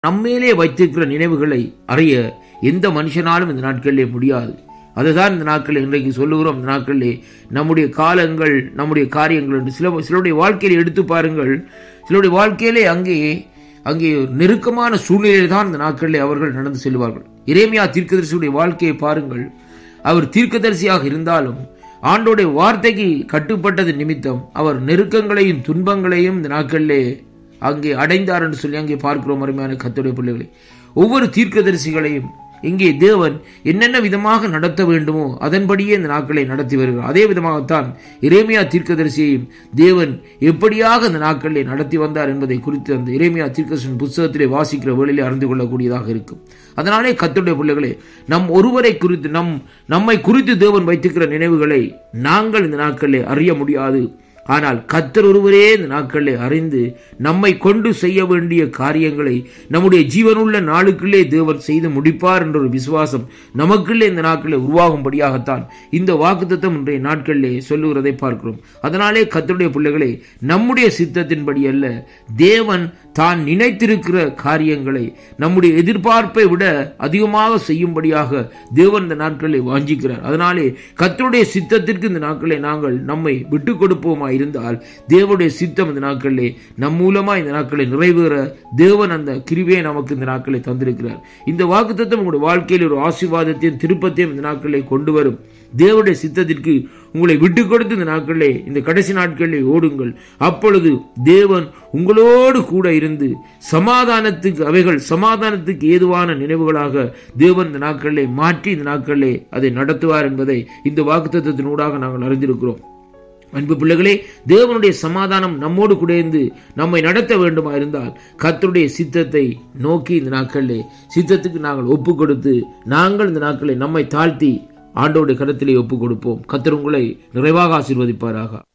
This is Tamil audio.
நம்மேலே வைத்திருக்கிற நினைவுகளை அறிய எந்த மனுஷனாலும் இந்த நாட்களிலே முடியாது அதுதான் இந்த நாட்களில் இன்றைக்கு சொல்லுகிறோம் இந்த நாட்களிலே நம்முடைய காலங்கள் நம்முடைய காரியங்கள் என்று சில சிலருடைய வாழ்க்கையில எடுத்து பாருங்கள் சிலருடைய வாழ்க்கையிலே அங்கே அங்கே நெருக்கமான சூழ்நிலையில் தான் இந்த நாட்களிலே அவர்கள் நடந்து செல்வார்கள் இறைமையா தீர்க்கதரிசியுடைய வாழ்க்கையை பாருங்கள் அவர் தீர்க்கதரிசியாக இருந்தாலும் ஆண்டோடைய வார்த்தைக்கு கட்டுப்பட்டது நிமித்தம் அவர் நெருக்கங்களையும் துன்பங்களையும் இந்த நாட்களிலே அங்கே அடைந்தார் என்று சொல்லி அங்கே பார்க்கிறோம் அருமையான கத்துடைய பிள்ளைகளை ஒவ்வொரு தீர்க்கதரிசிகளையும் இங்கே தேவன் என்னென்ன விதமாக நடத்த வேண்டுமோ அதன்படியே இந்த நாட்களை நடத்தி வருகிறார் அதே விதமாகத்தான் இறைமையா தீர்க்கதரிசியையும் தேவன் எப்படியாக இந்த நாட்களிலே நடத்தி வந்தார் என்பதை குறித்து அந்த இறைமையா தீர்க்கதரிசன் புஸ்தகத்திலே வாசிக்கிற வேளையிலே அறிந்து கொள்ளக்கூடியதாக இருக்கும் அதனாலே கத்துடைய பிள்ளைகளே நம் ஒருவரை குறித்து நம் நம்மை குறித்து தேவன் வைத்திருக்கிற நினைவுகளை நாங்கள் இந்த நாட்களிலே அறிய முடியாது ஆனால் கத்தர் ஒருவரே இந்த நாட்களிலே அறிந்து நம்மை கொண்டு செய்ய வேண்டிய காரியங்களை நம்முடைய ஜீவனுள்ள நாளுக்குள்ளே தேவன் செய்து முடிப்பார் என்ற ஒரு விசுவாசம் நமக்குள்ளே இந்த நாட்களிலே உருவாகும்படியாகத்தான் இந்த வாக்குத்தத்தம் இன்றைய நாட்களிலே சொல்லுகிறதை பார்க்கிறோம் அதனாலே கத்தருடைய பிள்ளைகளை நம்முடைய சித்தத்தின்படி அல்ல தேவன் தான் நினைத்திருக்கிற காரியங்களை நம்முடைய எதிர்பார்ப்பை விட அதிகமாக செய்யும்படியாக தேவன் இந்த நாட்களில் வாஞ்சிக்கிறார் அதனாலே கத்தருடைய சித்தத்திற்கு இந்த நாட்களை நாங்கள் நம்மை விட்டு கொடுப்போமா இருந்தால் தேவனுடைய சித்தம் இந்த நாட்களிலே நம் மூலமா இந்த நாட்களை நிறைவேற தேவன் அந்த கிருவியை நமக்கு இந்த நாட்களை தந்திருக்கிறார் இந்த வாக்குத்தத்தம் உங்களுடைய வாழ்க்கையில் ஒரு ஆசீர்வாதத்தையும் திருப்பத்தையும் இந்த நாட்களிலே கொண்டு வரும் தேவனுடைய சித்தத்திற்கு உங்களை விட்டு கொடுத்து இந்த நாட்களிலே இந்த கடைசி நாட்களிலே ஓடுங்கள் அப்பொழுது தேவன் உங்களோடு கூட இருந்து சமாதானத்துக்கு அவைகள் சமாதானத்துக்கு ஏதுவான நினைவுகளாக தேவன் இந்த நாட்களிலே மாற்றி இந்த நாட்களிலே அதை நடத்துவார் என்பதை இந்த வாக்குத்தத்தினூடாக நாங்கள் அறிந்திருக்கிறோம் அன்பு பிள்ளைகளே தேவனுடைய சமாதானம் நம்மோடு கூட இருந்து நம்மை நடத்த வேண்டுமா இருந்தால் கத்தருடைய சித்தத்தை நோக்கி இந்த நாட்களிலே சித்தத்துக்கு நாங்கள் ஒப்பு கொடுத்து நாங்கள் இந்த நாட்களை நம்மை தாழ்த்தி ஆண்டோடைய கருத்திலே ஒப்பு கொடுப்போம் கத்தர் உங்களை நிறைவாக ஆசீர்வதிப்பாராக